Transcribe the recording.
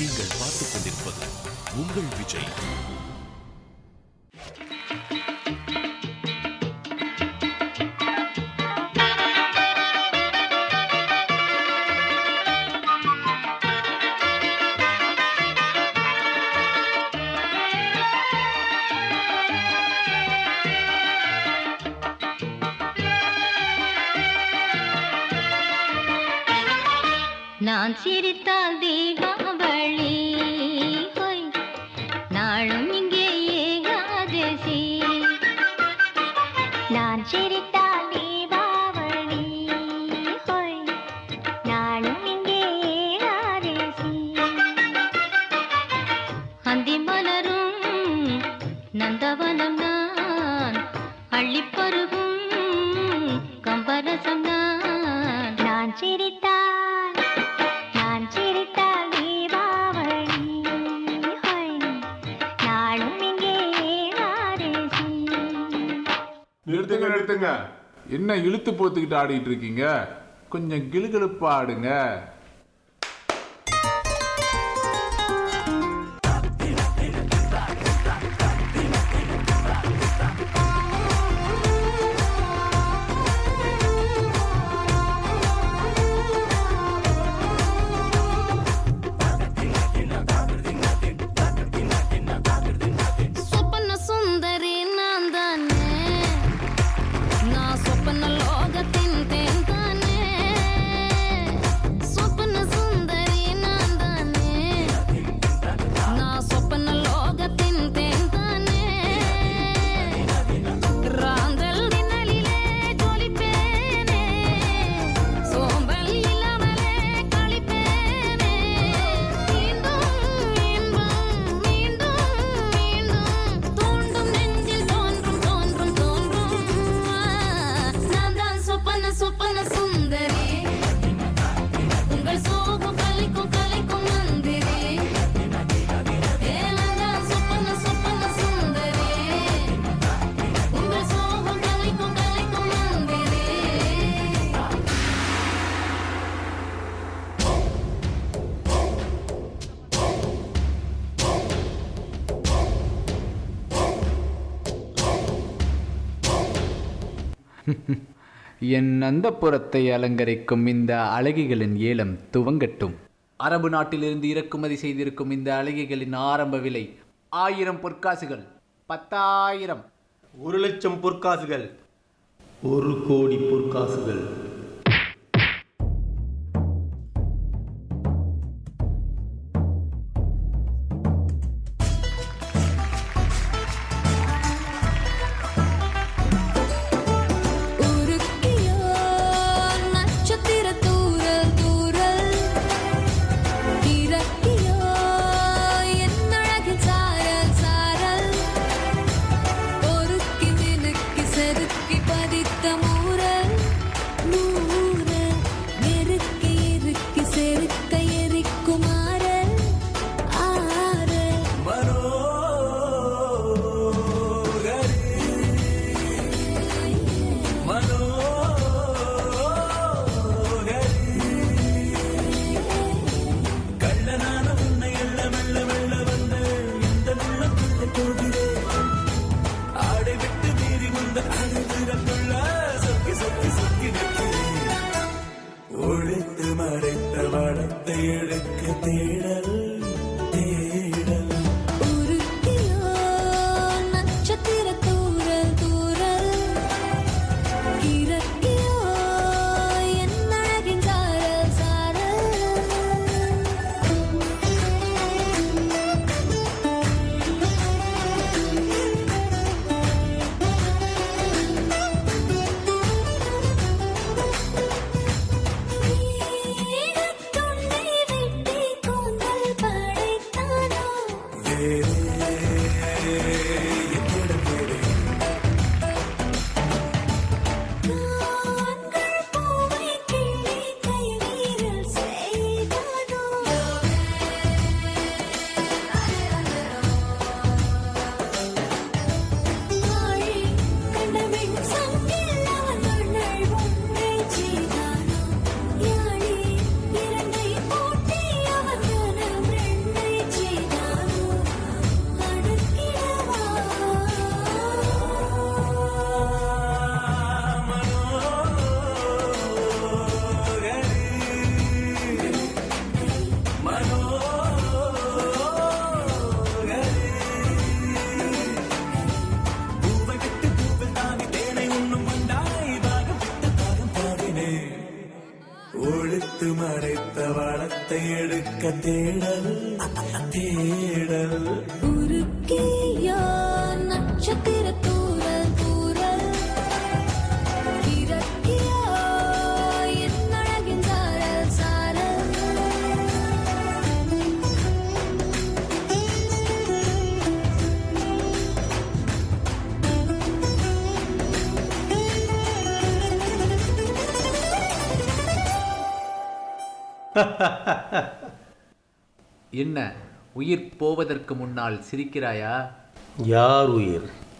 நீங்கள் பார்த்துக் கொண்டிருப்பது உங்கள் விஜய் நான் சிரித்தால் தீபாவளி ஹொய், நாளும் இங்கே ஏகாதசி நான் சிரித்தால் தீபாவளி ஹொய், நாளும் இங்கே ஏகாதசி அந்தி மலரும் நந்தவனம் நான் அள்ளிப்பருகும் கம்பரசம் நான் நான் சிரித்தால் நான் சிரித்தால் தீபாவளி ஹொய், நாளும் இங்கே ஏகாதசி நிறுத்துங்க நிறுத்துங்க என்ன இழுத்து போத்துக்கிட்டு ஆடிட்டு இருக்கீங்க கொஞ்சம் கிளுகிழுப்பா ஆடுங்க சொப்பன சுந்தரி நான் தானே நான் சொப்பன லோகத்தின் தேன் தானே சொப்பன சுந்தரி நான் தானே நான் சொப்பன லோகத்தின் தேன் தானே ராந்தல் நிழலிலே ஜொலிப்பேனே சோம்பல் இல்லாமலே களிப்பேனே மீண்டும் இன்பம் மீண்டும் மீண்டும் தோண்டும் நெஞ்சில் தோன்றும் தோன்றும் தோன்றும் நான் தான் சொப்பன சொப்பன சுந்தரி உங்கள் சோகம் கலைக்கும் கலைக்கும் மந்திரி ஏ நான் தான் சொப்பன சொப்பன சுந்தரி உங்கள் சோகம் கலைக்கும் கலைக்கும் மந்திரி என் அந்தப்புறத்தை அலங்கரிக்கும் இந்த அழகிகளின் ஏலம் துவங்கட்டும் அரபு நாட்டிலிருந்து இறக்குமதி செய்திருக்கும் இந்த அழகிகளின் ஆரம்ப விலை ஆயிரம் பொற்காசுகள் பத்தாயிரம் ஒரு லட்சம் பொற்காசுகள் ஒரு கோடி பொற்காசுகள் உருக்கியோ நட்சத்திர தூரல் தூரல் இறக்கியோ என் அழகில் சாரல் சாரல் பொறுக்கி மினுக்கி செருக்கி பதித்த மூரல் நூறல் நெருக்கி இறுக்கி செருக்க எரிக்கும் ஆரல் ஆரல் ஒழித்து மறைத்த வளத்தை எடுக்க தேடல் தேடல் உருக்கியோ நட்சத்திர தூரல் தூரல் இறக்கியோ என் அழகின் சாரல் சாரல் துண்டை வெட்டி கூந்தல் படைத்தானோ காண்கள் பூவை கிள்ளி கை வீரல் செய்தானோ ஆழி கண்டவின் சங்கில் அவன் கண்ணள் ஒன்றை செய்தானோ யாழி இரண்டை பூட்டி அவன் கனம் ரெண்டை பூவை விட்டு பூவில் தானே தேனை உண்ணும் வந்தாய் தாகம் விட்டு தாகம் தாவினே ஒழித்து மறைத்த வளத்தை எடுக்க தேடல் தேடல் உருக்கியா நட்சத்திர தூரல் தூரல் இறக்கியா என் அழகின் சாரல் சாரல் என்ன உயிர் போவதற்கு முன்னால் சிரிக்கிறாயா யார் உயிர்